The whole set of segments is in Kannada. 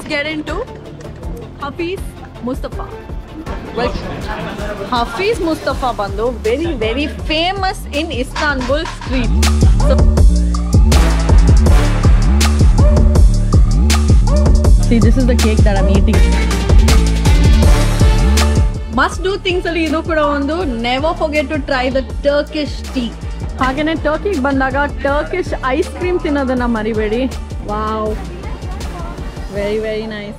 let's get into Hafiz Mustafa. Well, Hafiz Mustafa ಬಂದು very very famous in Istanbul street. So, see this is the cake that I'm eating. Must do things ಅಲ್ಲಿ ಇದು ಕೂಡ ಒಂದು never forget to try the Turkish tea ಹಾಗೇನೆ ಟರ್ಕಿಗೆ ಬಂದಾಗ ಟರ್ಕಿಶ್ ಐಸ್ ಕ್ರೀಮ್ ತಿನ್ನೋದನ್ನ ಮರಿಬೇಡಿ wow very very nice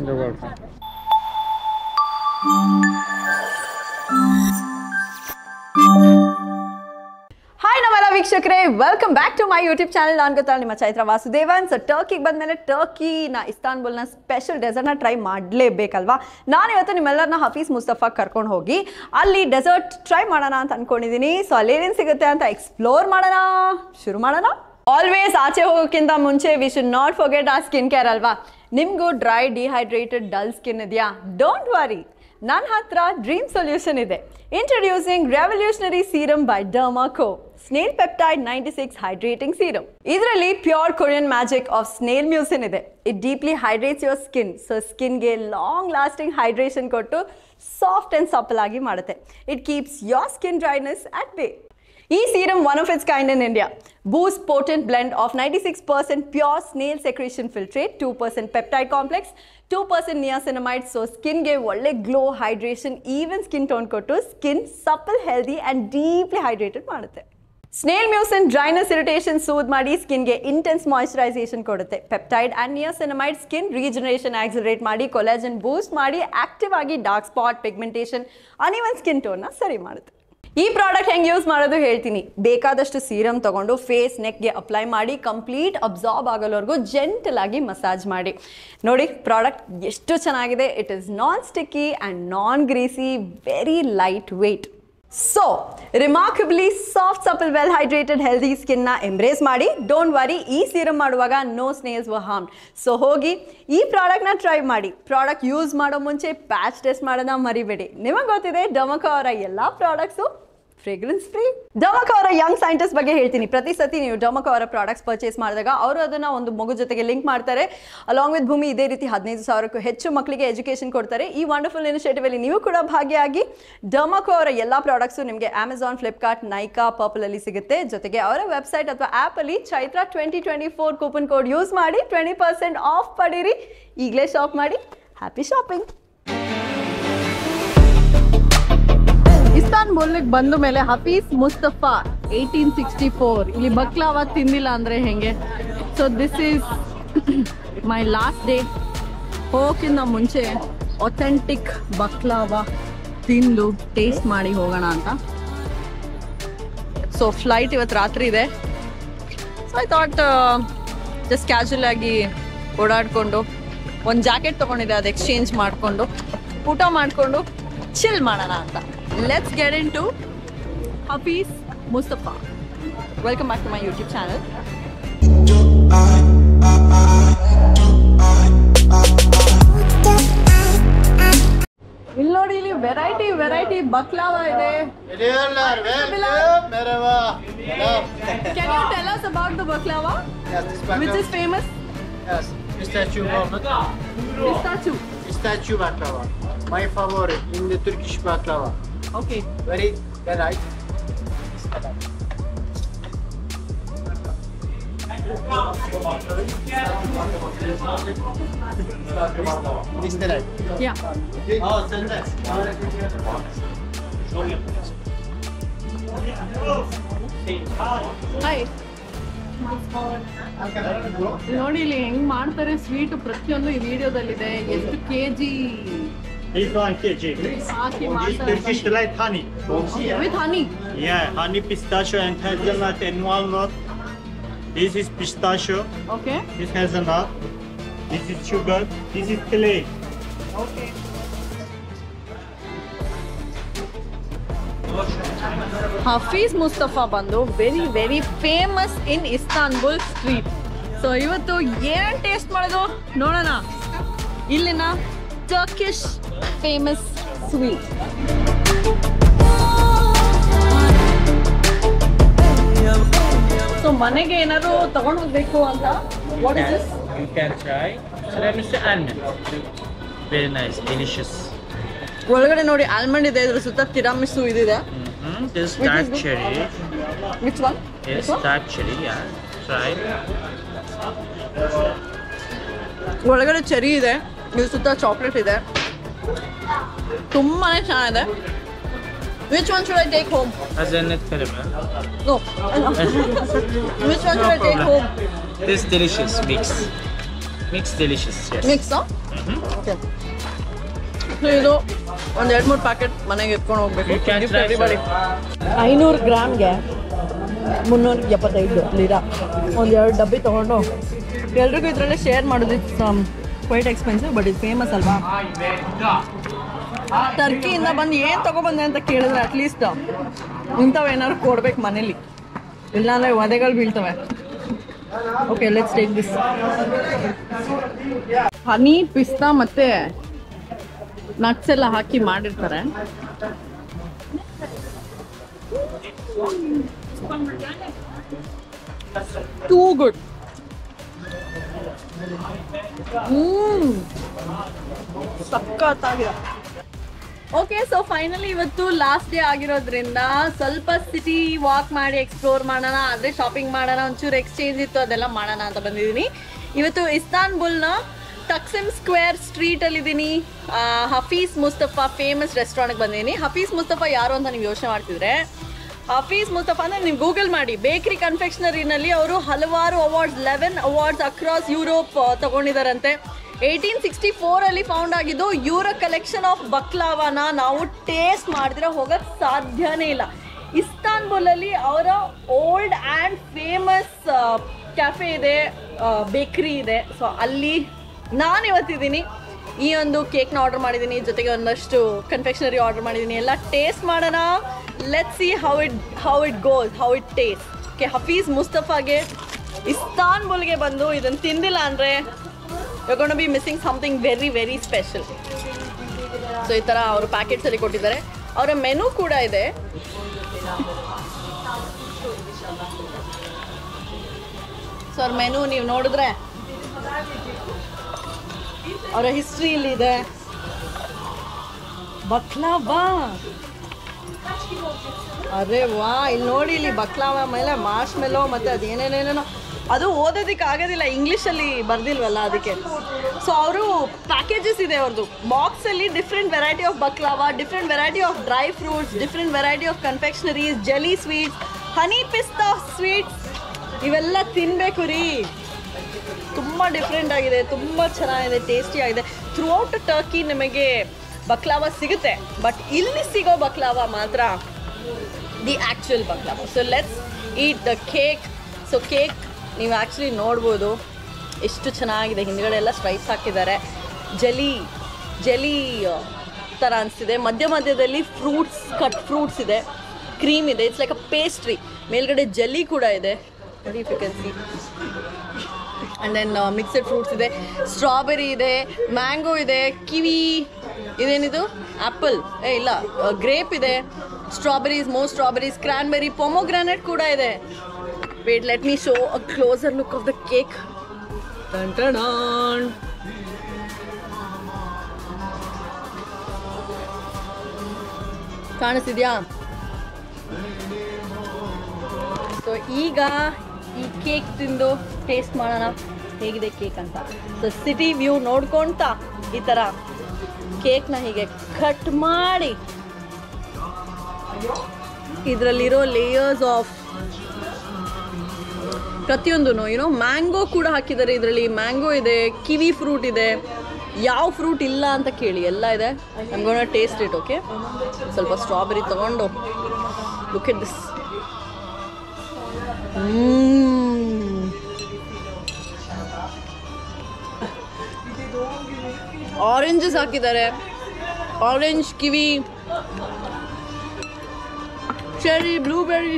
hi ನಮ್ಮೆಲ್ಲ ವೀಕ್ಷಕರೇ welcome back to my YouTube channel ನಾನು ಗೊತ್ತಾಳ ನಿಮ್ಮ ಚೈತ್ರ ವಾಸುದೇವನ್ ಸೊ ಟರ್ಕಿಗೆ ಬಂದಮೇಲೆ ಟರ್ಕಿನ ಇಸ್ತಾನ್ಬುಲ್ನ ಸ್ಪೆಷಲ್ ಡೆಸರ್ಟ್ನ ಟ್ರೈ ಮಾಡಲೇಬೇಕಲ್ವಾ ನಾನು ಇವತ್ತು ನಿಮ್ಮೆಲ್ಲರನ್ನ ಹಫೀಸ್ ಮುಸ್ತಫಾ ಕರ್ಕೊಂಡು ಹೋಗಿ ಅಲ್ಲಿ ಡೆಸರ್ಟ್ ಟ್ರೈ ಮಾಡೋಣ ಅಂತ ಅನ್ಕೊಂಡಿದ್ದೀನಿ ಸೊ ಅಲ್ಲೇನೇನು ಸಿಗುತ್ತೆ ಅಂತ ಎಕ್ಸ್ಪ್ಲೋರ್ ಮಾಡೋಣ ಶುರು ಮಾಡೋಣ ಆಲ್ವೇಸ್ ಆಚೆ ಹೋಗೋಕ್ಕಿಂತ ಮುಂಚೆ we should not forget a skin care ಅಲ್ವಾ ನಿಮಗೂ ಡ್ರೈ ಡಿಹೈಡ್ರೇಟೆಡ್ ಡಲ್ ಸ್ಕಿನ್ ಇದೆಯಾ ಡೋಂಟ್ ವರಿ ನನ್ನ ಹತ್ರ ಡ್ರೀಮ್ ಸೊಲ್ಯೂಷನ್ ಇದೆ introducing revolutionary serum by Derma Co snail peptide ninety six hydrating serum ಇದರಲ್ಲಿ pure Korean magic of snail mucin ಇದೆ it deeply hydrates your skin so ಸ್ಕಿನ್ಗೆ ಲಾಂಗ್ ಲಾಸ್ಟಿಂಗ್ ಹೈಡ್ರೇಷನ್ ಕೊಟ್ಟು ಸಾಫ್ಟ್ ಆ್ಯಂಡ್ ಸಪಲ್ ಆಗಿ ಮಾಡುತ್ತೆ it keeps your skin dryness at bay ಈ serum one of its kind in India boost potent blend of ninety six percent pure snail secretion filtrate two percent peptide complex two percent niacinamide so ಸ್ಕಿನ್ಗೆ ಒಳ್ಳೆ glow hydration even skin tone ಕೊಟ್ಟು skin supple healthy and deeply hydrated ಮಾಡುತ್ತೆ snail mucin dryness irritation soothe ಮಾಡಿ ಸ್ಕಿನ್ಗೆ ಇಂಟೆನ್ಸ್ ಮಾಯಿಶ್ಚರೈಸೇಷನ್ ಕೊಡುತ್ತೆ peptide and niacinamide skin regeneration accelerate ಮಾಡಿ ಕೊಲಾಜನ್ ಬೂಸ್ಟ್ ಮಾಡಿ ಆಕ್ಟಿವ್ ಆಗಿ dark spot pigmentation uneven skin ಟೋನ್ನ ಸರಿ ಮಾಡುತ್ತೆ ಈ ಪ್ರಾಡಕ್ಟ್ ಹೆಂಗೆ ಯೂಸ್ ಮಾಡೋದು ಹೇಳ್ತೀನಿ ಬೇಕಾದಷ್ಟು ಸೀರಮ್ ತಗೊಂಡು ಫೇಸ್ ನೆಕ್ಗೆ ಅಪ್ಲೈ ಮಾಡಿ ಕಂಪ್ಲೀಟ್ ಅಬ್ಸಾರ್ಬ್ ಆಗೋವರೆಗೂ ಜೆಂಟಲ್ ಆಗಿ ಮಸಾಜ್ ಮಾಡಿ ನೋಡಿ ಪ್ರಾಡಕ್ಟ್ ಎಷ್ಟು ಚೆನ್ನಾಗಿದೆ it is non sticky and non greasy very light weight so remarkably soft supple well hydrated healthy ಸ್ಕಿನ್ನ ಎಂಬ್ರೇಸ್ ಮಾಡಿ ಡೋಂಟ್ ವರಿ ಈ ಸೀರಮ್ ಮಾಡುವಾಗ no snails were harm so ಹೋಗಿ ಈ ಪ್ರಾಡಕ್ಟ್ನ ಟ್ರೈ ಮಾಡಿ ಪ್ರಾಡಕ್ಟ್ ಯೂಸ್ ಮಾಡೋ ಮುಂಚೆ ಪ್ಯಾಚ್ ಟೆಸ್ಟ್ ಮಾಡೋದನ್ನ ಮರಿಬೇಡಿ ನಿಮಗೆ ಗೊತ್ತಿದೆ ಡಮಕ ಅವರ ಎಲ್ಲ ಪ್ರಾಡಕ್ಟ್ಸು ಫ್ರೇಗ್ರೆನ್ಸ್ ಫ್ರೀ ಡಮಕ ಅವರ ಯಂಗ್ ಸೈಂಟಿಸ್ಟ್ ಬಗ್ಗೆ ಹೇಳ್ತೀನಿ ಪ್ರತಿ ಸತಿ ನೀವು ಡಮಕ ಅವರ ಪ್ರಾಡಕ್ಟ್ಸ್ ಪರ್ಚೇಸ್ ಮಾಡಿದಾಗ ಅವರು ಅದನ್ನ ಒಂದು ಮಗು ಜೊತೆಗೆ ಲಿಂಕ್ ಮಾಡ್ತಾರೆ ಅಲಾಂಗ್ ವಿತ್ ಭೂಮಿ ಇದೇ ರೀತಿ ಹದಿನೈದು ಸಾವಿರಕ್ಕೂ ಹೆಚ್ಚು ಮಕ್ಕಳಿಗೆ ಎಜುಕೇಶನ್ ಕೊಡ್ತಾರೆ ಈ ವಂಡರ್ಫುಲ್ ಇನಿಷಿಯೇಟಿವ್ ಅಲ್ಲಿ ನೀವು ಕೂಡ ಭಾಗಿಯಾಗಿ ಡಮಕೋ ಅವರ ಎಲ್ಲ ಪ್ರಾಡಕ್ಟ್ಸು ನಿಮಗೆ ಅಮೆಝಾನ್ ಫ್ಲಿಪ್ಕಾರ್ಟ್ ನೈಕಾ ಪರ್ಪಲ್ ಅಲ್ಲಿ ಸಿಗುತ್ತೆ ಜೊತೆಗೆ ಅವರ ವೆಬ್ಸೈಟ್ ಅಥವಾ ಆ್ಯಪ್ ಅಲ್ಲಿ Chaitra twenty twenty four coupon code use ಮಾಡಿ ಟ್ವೆಂಟಿ ಪರ್ಸೆಂಟ್ ಆಫ್ ಪಡೀರಿ ಈಗಲೇ ಶಾಪ್ ಮಾಡಿ ಹ್ಯಾಪಿ ಶಾಪಿಂಗ್ ಇಸ್ತಾನ್ಬುಲ್ಗೆ ಬಂದ ಮೇಲೆ Hafiz Mustafa eighteen sixty four ಇಲ್ಲಿ ಬಕ್ಲಾವ ತಿಂದಿಲ್ಲ ಅಂದರೆ ಹೆಂಗೆ so this is my last day ಹೋಗೋಕ್ಕಿಂತ ಮುಂಚೆ ಒಥೆಂಟಿಕ್ ಬಕ್ಲಾವ ತಿಂದು ಟೇಸ್ಟ್ ಮಾಡಿ ಹೋಗೋಣ ಅಂತ ಸೊ ಫ್ಲೈಟ್ ಇವತ್ತು ರಾತ್ರಿ ಇದೆ so I thought just casual ಆಗಿ ಓಡಾಡಿಕೊಂಡು ಒಂದು ಜಾಕೆಟ್ ತೊಗೊಂಡಿದ್ದೆ ಅದು ಎಕ್ಸ್ಚೇಂಜ್ ಮಾಡಿಕೊಂಡು ಊಟ ಮಾಡಿಕೊಂಡು ಚಿಲ್ ಮಾಡೋಣ ಅಂತ let's get into Hafiz Mustafa welcome back to my YouTube channel ಇಲ್ಲಿ ನೋಡಿ ಇಲ್ಲಿ ವೆರೈಟಿ ವೆರೈಟಿ ಬಕ್ಲಾವ ಇದೆ Geliyorlar. Welcome. Merhaba. Selam. Can you tell us about the baklava Yes, this which baklava. Is famous Yes. Pistachio walnut. Pistachio Pistachio baklava. My favorite in the Turkish baklava. Okay Very delight. This delight. Yeah Oh, send that. Hi ನೋಡಿ ಇಲ್ಲಿ ಹೆಂಗ್ ಮಾಡ್ತಾರೆ ಸ್ವೀಟ್ ಪ್ರತಿಯೊಂದು ಈ ವಿಡಿಯೋದಲ್ಲಿದೆ ಎಷ್ಟು K G This one kg. ಹಾಕಿ This ಮಾಡ್ತಾರೆ Turkish delight honey. With honey Yeah, honey pistachio and hazelnut and walnut. This is pistachio. Okay This hazelnut. This is sugar. This is clay. Hafiz Mustafa ಬಂದು very very famous in Istanbul street so ಇವತ್ತು ಏನ್ ಟೇಸ್ಟ್ ಮಾಡೋದು ನೋಡೋಣ ಇಲ್ಲಿನ ಟರ್ಕಿಶ್ ಫೇಮಸ್ ಸ್ವೀಟ್ ಸೊ ಮನೆಗೆ ಏನಾದ್ರು ತಗೊಂಡು ಹೋಗ್ಬೇಕು ಅಂತ what is this You can try. Tiramisu almond. Very nice, delicious. ಒಳಗಡೆ ನೋಡಿ ಆಲ್ಮಂಡ್ ಇದೆ ಇದ್ರ ಸುತ್ತ ತಿರಾಮಿಸು ಇದಿದೆ Mm-hmm. This Which dark is good? cherry. Which one Yes, dark cherry. Yeah. Try. ಒಳಗಡೆ ಚೆರಿ ಇದೆ ಇದ್ರ ಸುತ್ತ ಚಾಕ್ಲೇಟ್ ಇದೆ ತುಂಬಾನೇ ಚೆನ್ನಾಗಿದೆ which one should I take home Hazelnut caramel. No which one should I take home This delicious mix. Mix delicious. Yes. Mix Mhm. Okay ಇದು ಒಂದು ಎರಡು ಮೂರು ಪ್ಯಾಕೆಟ್ ಮನೆಗೆ ಎತ್ಕೊಂಡು ಹೋಗ್ಬೇಕು You can try, everybody sir. ಐನೂರು ಗ್ರಾಮ್ಗೆ ಮುನ್ನೂರ ಎಪ್ಪತ್ತೈದು ಲೀರಾ ಒಂದು ಎರಡು ಡಬ್ಬಿ ತೊಗೊಂಡು ಎಲ್ರಿಗೂ ಇದರಲ್ಲೇ ಶೇರ್ ಮಾಡೋದು ಕ್ವೈಟ್ ಎಕ್ಸ್ಪೆನ್ಸಿವ್ ಬಟ್ ಇದು ಫೇಮಸ್ ಅಲ್ವಾ ಟರ್ಕಿಯಿಂದ ಬಂದು ಏನು ತಗೊಬಂದೆ ಅಂತ ಕೇಳಿದ್ರೆ ಅಟ್ಲೀಸ್ಟ್ ಇಂಥವು ಏನಾದ್ರು ಕೊಡ್ಬೇಕು ಮನೇಲಿ ಇಲ್ಲಾಂದ್ರೆ ವಧೆಗಳು ಬೀಳ್ತವೆ okay let's take this honey ಪಿಸ್ತಾ ಮತ್ತೆ ನಟ್ಸ್ ಎಲ್ಲ ಹಾಕಿ ಮಾಡಿರ್ತಾರೆ ಟೂ ಗುಡ್ ಹ್ಮ್ ಸಖತ್ತಾಗಿದೆ ಓಕೆ ಸೊ ಫೈನಲಿ ಇವತ್ತು ಲಾಸ್ಟ್ ಡೇ ಆಗಿರೋದ್ರಿಂದ ಸ್ವಲ್ಪ ಸಿಟಿ ವಾಕ್ ಮಾಡಿ ಎಕ್ಸ್ಪ್ಲೋರ್ ಮಾಡೋಣ ಆದರೆ ಶಾಪಿಂಗ್ ಮಾಡೋಣ ಒಂಚೂರು ಎಕ್ಸ್ಚೇಂಜ್ ಇತ್ತು ಅದೆಲ್ಲ ಮಾಡೋಣ ಅಂತ ಬಂದಿದ್ದೀನಿ ಇವತ್ತು ಇಸ್ತಾನ್ಬುಲ್ನ ಟಕ್ಸಿಮ್ ಸ್ಕ್ವೇರ್ ಸ್ಟ್ರೀಟಲ್ಲಿ ಇದ್ದೀನಿ ಹಫೀಸ್ ಮುಸ್ತಫಾ ಫೇಮಸ್ ರೆಸ್ಟೋರೆಂಟ್ಗೆ ಬಂದಿದ್ದೀನಿ ಹಫೀಸ್ ಮುಸ್ತಫಾ ಯಾರು ಅಂತ ನೀವು ಯೋಚನೆ ಮಾಡ್ತಿದ್ರೆ ಹಫೀಸ್ ಮುಸ್ತಫಾ ಅಂದ್ರೆ ನೀವು ಗೂಗಲ್ ಮಾಡಿ ಬೇಕರಿ ಕನ್ಫೆಕ್ಷನರಿನಲ್ಲಿ ಅವರು ಹಲವಾರು awards eleven awards across Europe ತಗೊಂಡಿದ್ದಾರಂತೆ ಏಯ್ಟೀನ್ ಸಿಕ್ಸ್ಟಿ ಫೋರಲ್ಲಿ ಫೌಂಡ್ ಆಗಿದ್ದು ಇವರ ಕಲೆಕ್ಷನ್ ಆಫ್ ಬಕ್ಲಾವಾನ ನಾವು ಟೇಸ್ಟ್ ಮಾಡಿದ್ರೆ ಹೋಗಕ್ಕೆ ಸಾಧ್ಯನೇ ಇಲ್ಲ ಇಸ್ತಾನ್ಬುಲಲ್ಲಿ ಅವರ ಓಲ್ಡ್ ಆ್ಯಂಡ್ ಫೇಮಸ್ ಕ್ಯಾಫೆ ಇದೆ ಬೇಕ್ರಿ ಇದೆ ಸೊ ಅಲ್ಲಿ ನಾನು ಇವತ್ತಿದ್ದೀನಿ ಈ ಒಂದು ಕೇಕ್ನ ಆರ್ಡರ್ ಮಾಡಿದ್ದೀನಿ ಜೊತೆಗೆ ಒಂದಷ್ಟು ಕನ್ಫೆಕ್ಷನರಿ ಆರ್ಡರ್ ಮಾಡಿದ್ದೀನಿ ಎಲ್ಲ ಟೇಸ್ಟ್ ಮಾಡೋಣ let see how it how it goes how it taste okay Hafiz ಮುಸ್ತಫಾಗೆ ಇಸ್ತಾನ್ಬುಲ್ಗೆ ಬಂದು ಇದನ್ನು ತಿಂದಿಲ್ಲ ಅಂದರೆ gonna be missing something very very special so ಈ ಥರ ಅವರು ಪ್ಯಾಕೆಟ್ಸಲ್ಲಿ ಕೊಟ್ಟಿದ್ದಾರೆ ಅವರ ಮೆನು ಕೂಡ ಇದೆ ಸೊ ಅವ್ರ ಮೆನು ನೀವು ನೋಡಿದ್ರೆ ಅವರ ಹಿಸ್ಟ್ರಿ ಇಲ್ಲಿ ಇದೆ ಬಕ್ಲಾವಾ ಅರೆ ವಾ ಇಲ್ಲಿ ನೋಡಿ ಇಲ್ಲಿ ಬಕ್ಲಾವಾ ಮೇಲೆ ಮಾರ್ಶ್ ಮೆಲೋ ಮತ್ತೆ ಅದೇನೇನೇನೇನೋ ಅದು ಓದೋದಕ್ಕೆ ಆಗೋದಿಲ್ಲ ಇಂಗ್ಲೀಷಲ್ಲಿ ಬರ್ದಿಲ್ವಲ್ಲ ಅದಕ್ಕೆ ಸೊ ಅವರು ಪ್ಯಾಕೇಜಸ್ ಇದೆ ಅವ್ರದ್ದು ಬಾಕ್ಸಲ್ಲಿ different variety of baklava different variety of dry fruits different variety of confectioneries jelly sweets honey ಪಿಸ್ತಾ ಸ್ವೀಟ್ಸ್ ಇವೆಲ್ಲ ತಿನ್ನಬೇಕು ರೀ ತುಂಬ ಡಿಫ್ರೆಂಟ್ ಆಗಿದೆ ತುಂಬ ಚೆನ್ನಾಗಿದೆ ಟೇಸ್ಟಿ ಆಗಿದೆ ಥ್ರೂ ಔಟ್ ಟರ್ಕಿ ನಿಮಗೆ ಬಕ್ಲಾವಾ ಸಿಗುತ್ತೆ ಬಟ್ ಇಲ್ಲಿ ಸಿಗೋ ಬಕ್ಲಾವಾ ಮಾತ್ರ the actual baklava so let's eat the cake so cake ನೀವು ಆ್ಯಕ್ಚುಲಿ ನೋಡ್ಬೋದು ಎಷ್ಟು ಚೆನ್ನಾಗಿದೆ ಹಿಂದ್ಗಡೆ ಎಲ್ಲ ಸ್ಟ್ರೈಪ್ಸ್ ಹಾಕಿದ್ದಾರೆ ಜಲಿ ಜಲಿ ಥರ ಅನಿಸ್ತಿದೆ ಮಧ್ಯ ಮಧ್ಯದಲ್ಲಿ ಫ್ರೂಟ್ಸ್ ಕಟ್ ಫ್ರೂಟ್ಸ್ ಇದೆ ಕ್ರೀಮ್ ಇದೆ ಇಟ್ಸ್ ಲೈಕ್ ಅ ಪೇಸ್ಟ್ರಿ ಮೇಲ್ಗಡೆ ಜಲ್ಲಿ ಕೂಡ ಇದೆ ನೋಡಿ if you can see and then mixed fruits ಇದೆ ಸ್ಟ್ರಾಬೆರಿ ಇದೆ ಮ್ಯಾಂಗೋ ಇದೆ ಕಿವಿ ಇದೇನಿದು ಆ್ಯಪಲ್ ಏ ಇಲ್ಲ ಗ್ರೇಪ್ ಇದೆ ಸ್ಟ್ರಾಬೆರೀಸ್ ಮೋ ಸ್ಟ್ರಾಬೆರೀಸ್ ಕ್ರಾನ್ಬೆರಿ ಪೊಮೊಗ್ರಾನೆಟ್ ಕೂಡ ಇದೆ wait let me show a closer look of the cake ಕಾಣಿಸ್ತಿದ್ಯಾ ಸೊ ಈಗ ಈ ಕೇಕ್ ತಿಂದು ಟೇಸ್ಟ್ ಮಾಡೋಣ ಹೇಗಿದೆ ಕೇಕ್ ಅಂತ ಸೊ ಸಿಟಿ ವ್ಯೂ ನೋಡ್ಕೊಂತ ಈ ಥರ ಕೇಕ್ನ ಹೀಗೆ ಕಟ್ ಮಾಡಿ ಇದರಲ್ಲಿರೋ ಲೇಯರ್ಸ್ ಆಫ್ ಪ್ರತಿಯೊಂದು ಏನೋ ಮ್ಯಾಂಗೋ ಕೂಡ ಹಾಕಿದ್ದಾರೆ ಇದರಲ್ಲಿ ಮ್ಯಾಂಗೋ ಇದೆ ಕಿವಿ ಫ್ರೂಟ್ ಇದೆ ಯಾವ ಫ್ರೂಟ್ ಇಲ್ಲ ಅಂತ ಕೇಳಿ ಎಲ್ಲ ಇದೆ ನಮ್ಗೋಣ ಟೇಸ್ಟ್ ಇಟ್ ಓಕೆ ಸ್ವಲ್ಪ ಸ್ಟ್ರಾಬೆರಿ ತಗೊಂಡು ಲುಕ್ ಇಟ್ ದಿಸ್ ಆರೆಂಜಸ್ ಹಾಕಿದ್ದಾರೆ orange kiwi cherry blueberry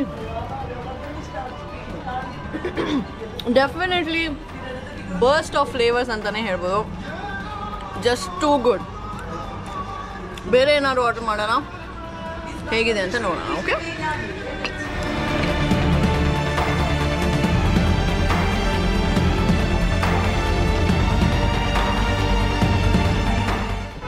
definitely burst of flavours ಅಂತಲೇ ಹೇಳ್ಬೋದು ಜಸ್ಟ್ ಟೂ ಗುಡ್ ಬೇರೆ ಏನಾದ್ರು ಆರ್ಡರ್ ಮಾಡೋಣ ಹೇಗಿದೆ ಅಂತ ನೋಡೋಣ ಓಕೆ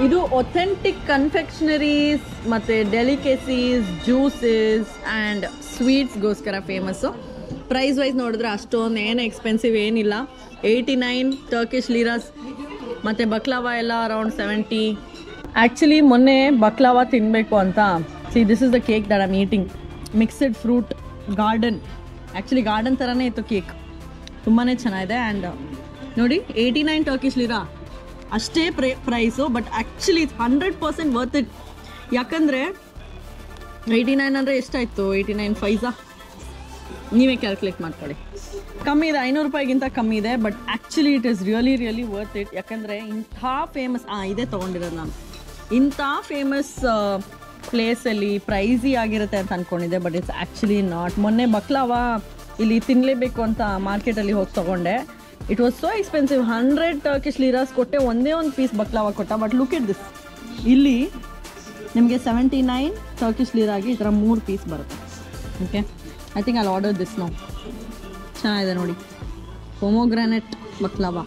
ಇದು ಒಥೆಂಟಿಕ್ ಕನ್ಫೆಕ್ಷನರೀಸ್ ಮತ್ತು ಡೆಲಿಕೆಸೀಸ್ ಜ್ಯೂಸಸ್ ಆ್ಯಂಡ್ ಸ್ವೀಟ್ಸ್ಗೋಸ್ಕರ ಫೇಮಸ್ಸು ಪ್ರೈಸ್ ವೈಸ್ ನೋಡಿದ್ರೆ ಅಷ್ಟೊಂದು ಏನು ಎಕ್ಸ್ಪೆನ್ಸಿವ್ ಏನಿಲ್ಲ ಏಯ್ಟಿ ನೈನ್ ಟರ್ಕಿಶ್ ಲೀರಾಸ್ ಮತ್ತು ಬಕ್ಲಾವಾ ಎಲ್ಲ ಅರೌಂಡ್ ಸೆವೆಂಟಿ ಆ್ಯಕ್ಚುಲಿ ಮೊನ್ನೆ ಬಕ್ಲಾವಾ ತಿನ್ನಬೇಕು ಅಂತ see this is the cake that am eating mixed fruit garden actually garden ಥರನೇ ಇತ್ತು ಕೇಕ್ ತುಂಬಾ ಚೆನ್ನಾಗಿದೆ ಆ್ಯಂಡ್ ನೋಡಿ ಏಯ್ಟಿ ನೈನ್ ಟರ್ಕಿಶ್ ಲೀರಾ ಅಷ್ಟೇ ಪ್ರೈ price but actually it's hundred percent worth it ಯಾಕಂದರೆ ಏಯ್ಟಿ ನೈನ್ ಅಂದರೆ ಎಷ್ಟಾಯಿತು ಏಯ್ಟಿ ನೈನ್ ಫೈಸಾ ನೀವೇ ಕ್ಯಾಲ್ಕುಲೇಟ್ ಮಾಡ್ಕೊಳ್ಳಿ ಕಮ್ಮಿ ಇದೆ ಐನೂರು ರೂಪಾಯಿಗಿಂತ ಕಮ್ಮಿ ಇದೆ but actually it is really really worth it ಯಾಕಂದರೆ ಇಂಥ ಫೇಮಸ್ ಹಾಂ ಇದೇ ತೊಗೊಂಡಿರೋದು ನಾನು ಇಂಥ ಫೇಮಸ್ ಪ್ಲೇಸಲ್ಲಿ ಪ್ರೈಸಿ ಆಗಿರುತ್ತೆ ಅಂತ ಅಂದ್ಕೊಂಡಿದ್ದೆ ಬಟ್ ಇಟ್ಸ್ ಆ್ಯಕ್ಚುಲಿ ನಾಟ್ ಮೊನ್ನೆ ಬಕ್ಲಾವಾ ಇಲ್ಲಿ ತಿನ್ನಲೇಬೇಕು ಅಂತ ಮಾರ್ಕೆಟಲ್ಲಿ ಹೋಗಿ ತೊಗೊಂಡೆ it was so expensive hundred Turkish liras ಕೊಟ್ಟೆ ಒಂದೇ ಒಂದು ಪೀಸ್ ಬಕ್ಲಾವಾ ಕೊಟ್ಟ ಬಟ್ ಲುಕ್ ಇಟ್ ದಿಸ್ ಇಲ್ಲಿ ನಿಮಗೆ ಸೆವೆಂಟಿ ನೈನ್ ಟರ್ಕಿಶ್ ಲೀರಾಗಿ ಈ ಥರ ಮೂರು ಪೀಸ್ ಬರುತ್ತೆ ಓಕೆ ಐ ಥಿಂಕ್ ಅಲ್ಲಿ ಆರ್ಡರ್ ದಿಸ್ ನಾವು ಚೆನ್ನಾಗಿದೆ ನೋಡಿ ಪೊಮೋಗ್ರಾನೆಟ್ ಬಕ್ಲಾವಾ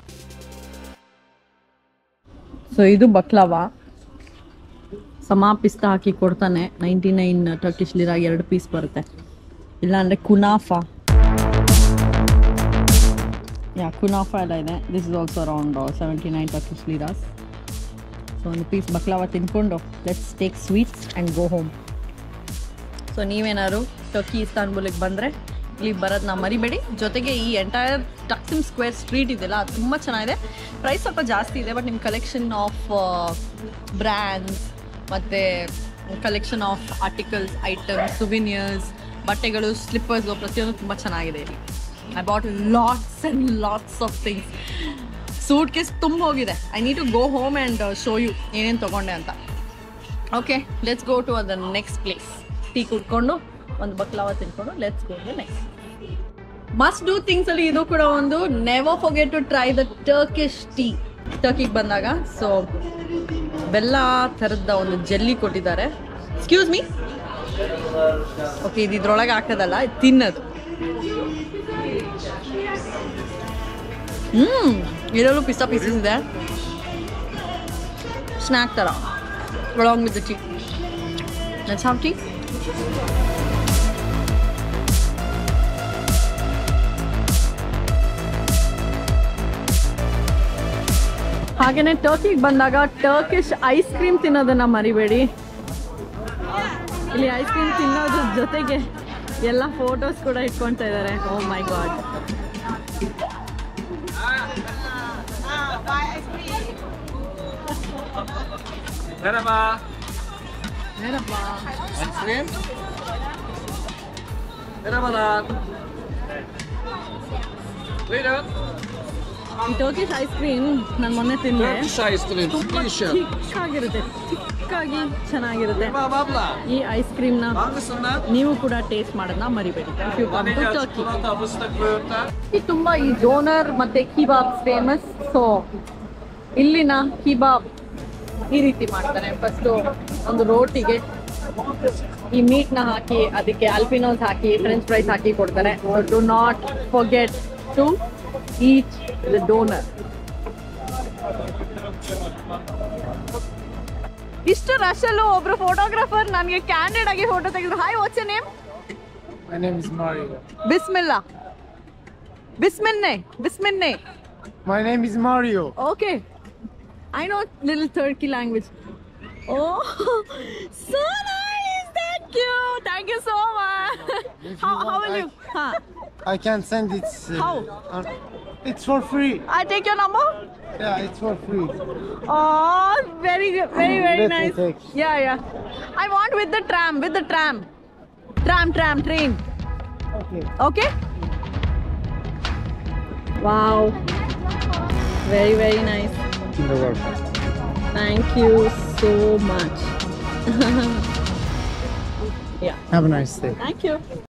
ಸೊ ಇದು ಬಕ್ಲಾವಾ ಸಮ ಪಿಸ್ತಾ ಹಾಕಿ ಕೊಡ್ತಾನೆ ನೈಂಟಿ ನೈನ್ ಟರ್ಕಿಶ್ ಲೀರಾಗಿ ಎರಡು ಪೀಸ್ ಬರುತ್ತೆ ಇಲ್ಲಾಂದರೆ ಕುನಾಫಾ ಯಾ ಕುನಾಫಾ ಎಲ್ಲ ಇದೆ this is also around seventy nine Turkish liras so ಒಂದು ಪೀಸ್ ಬಕ್ಲಾವಾ ತಿನ್ಕೊಂಡು let's take sweets and go home so ನೀವೇನಾದ್ರು ಟರ್ಕಿ ಇಸ್ತಾನ್ಬುಲಿಗೆ ಬಂದರೆ ಇಲ್ಲಿ ಬರೋದನ್ನ ಮರಿಬೇಡಿ ಜೊತೆಗೆ ಈ ಎಂಟೈರ್ ಟಕ್ಸಿಮ್ ಸ್ಕ್ವೇರ್ ಸ್ಟ್ರೀಟ್ ಇದೆಯಲ್ಲ ಅದು ತುಂಬ ಚೆನ್ನಾಗಿದೆ ಪ್ರೈಸ್ ಸ್ವಲ್ಪ ಜಾಸ್ತಿ ಇದೆ ಬಟ್ ನಿಮ್ಮ ಕಲೆಕ್ಷನ್ ಆಫ್ ಬ್ರ್ಯಾಂಡ್ಸ್ ಮತ್ತು collection of articles items souvenirs ಬಟ್ಟೆಗಳು ಸ್ಲಿಪ್ಪರ್ಸು ಪ್ರತಿಯೊಂದು ತುಂಬ ಚೆನ್ನಾಗಿದೆ ಇಲ್ಲಿ I bought lots and lots of things suitcase ತುಂಬ ಹೋಗಿದೆ I need to go home and show you ಏನೇನು ತೊಗೊಂಡೆ ಅಂತ ಓಕೆ ಲೆಟ್ಸ್ ಗೋ ಟು ಅದ ನೆಕ್ಸ್ಟ್ ಪ್ಲೇಸ್ ಟೀ ಕುಡ್ಕೊಂಡು ಒಂದು ಬಕ್ಲಾವ ತಿನ್ಕೊಂಡು let's go to next must do things ಅಲ್ಲಿ ಇದು ಕೂಡ ಒಂದು never forget to try the Turkish tea ಟರ್ಕಿಗೆ ಬಂದಾಗ ಸೊ ಬೆಲ್ಲ ಥರದ ಒಂದು ಜೆಲ್ಲಿ ಕೊಟ್ಟಿದ್ದಾರೆ ಎಕ್ಸ್ಕ್ಯೂಸ್ ಮೀ ಓಕೆ ಇದು ಇದ್ರೊಳಗೆ ಹಾಕೋದಲ್ಲ ಇದು ತಿನ್ನೋದು ಹ್ಮ್ ಇದರಲ್ಲೂ ಪಿಸ್ತಾ ಪೀಸಸ್ ಇದೆ ಸ್ನ್ಯಾಕ್ ಥರ along with the tea. Let's have tea. ಹಾಗೇನೆ ಟರ್ಕಿಗೆ ಬಂದಾಗ ಟರ್ಕಿಶ್ ಐಸ್ ಕ್ರೀಮ್ ತಿನ್ನೋದನ್ನ ಮರಿಬೇಡಿ ಇಲ್ಲಿ ಐಸ್ ಕ್ರೀಮ್ ತಿನ್ನೋದ್ರ ಜೊತೆಗೆ ಎಲ್ಲ ಫೋಟೋಸ್ ಕೂಡ ಇಟ್ಕೊಳ್ತಾ ಇದ್ದಾರೆ ಓ ಮೈ ಗಾಡ್ Merhaba. ಏನಪ್ಪಾ Ice cream? Merhabalar. Buyurun. ಈ ಟರ್ಕಿಶ್ ಐಸ್ ಕ್ರೀಮ್ ನಾನು ಮೊನ್ನೆ ತಿಂದೆ Turkish ice cream. ತುಂಬಾ Delicious. ಚಿಕ್ಕಾಗಿರುತ್ತೆ ಚಿಕ್ಕಾಗಿ ಚೆನ್ನಾಗಿರುತ್ತೆ Tamam abla. ಈ ಐಸ್ ಕ್ರೀಮ್ನ Hangisinden? ನೀವು ಕೂಡ ಟೇಸ್ಟ್ ಮಾಡೋದನ್ನ ಮರಿಬೇಡಿ If you come to Vanilya, Turkey. çikolata, fıstık, böğürtlen. ಈ ತುಂಬಾ ಈ ಡೋನರ್ ಮತ್ತೆ ಕಿಬಾಬ್ ಫೇಮಸ್ ಸೊ ಇಲ್ಲಿನ ಕಿಬಾಬ್ ಈ ರೀತಿ ಮಾಡ್ತಾರೆ ಫಸ್ಟ್ ಒಂದು ರೋಟಿಗೆ ಈ ಮೀಟ್ನ ಹಾಕಿ ಅದಕ್ಕೆ ಅಲ್ಪಿನೋಸ್ ಹಾಕಿ ಫ್ರೆಂಚ್ ಫ್ರೈಸ್ ಹಾಕಿ ಕೊಡ್ತಾರೆ do not forget to each the doner ಇಷ್ಟು ರಶಲ್ಲೂ ಒಬ್ರು ಫೋಟೋಗ್ರಾಫರ್ ನನಗೆ ಕ್ಯಾಂಡಿಡ್ ಆಗಿ ಫೋಟೋ ತೆಗೆದ್ರು hi what's name My name is Mario. ಬಿಸ್ಮಿಲ್ಲಾ ಬಿಸ್ಮಿನ್ನೆ ಬಿಸ್ಮಿನ್ನೆ My name is Mario. Okay. I know little Turkey language. Oh, so nice. Thank you. Thank you so much. If How, you how want, will I- you? Huh. I can send it. uh, How? on- it's for free. I take your number. Yeah, it's for free. Oh, very good. Very, very Let me nice. take. Yeah, yeah. I want with the tram, with the tram. Tram, tram, train. Okay. Okay? Wow. Very, very nice. Thank you so much. yeah. Have a nice day. Thank you.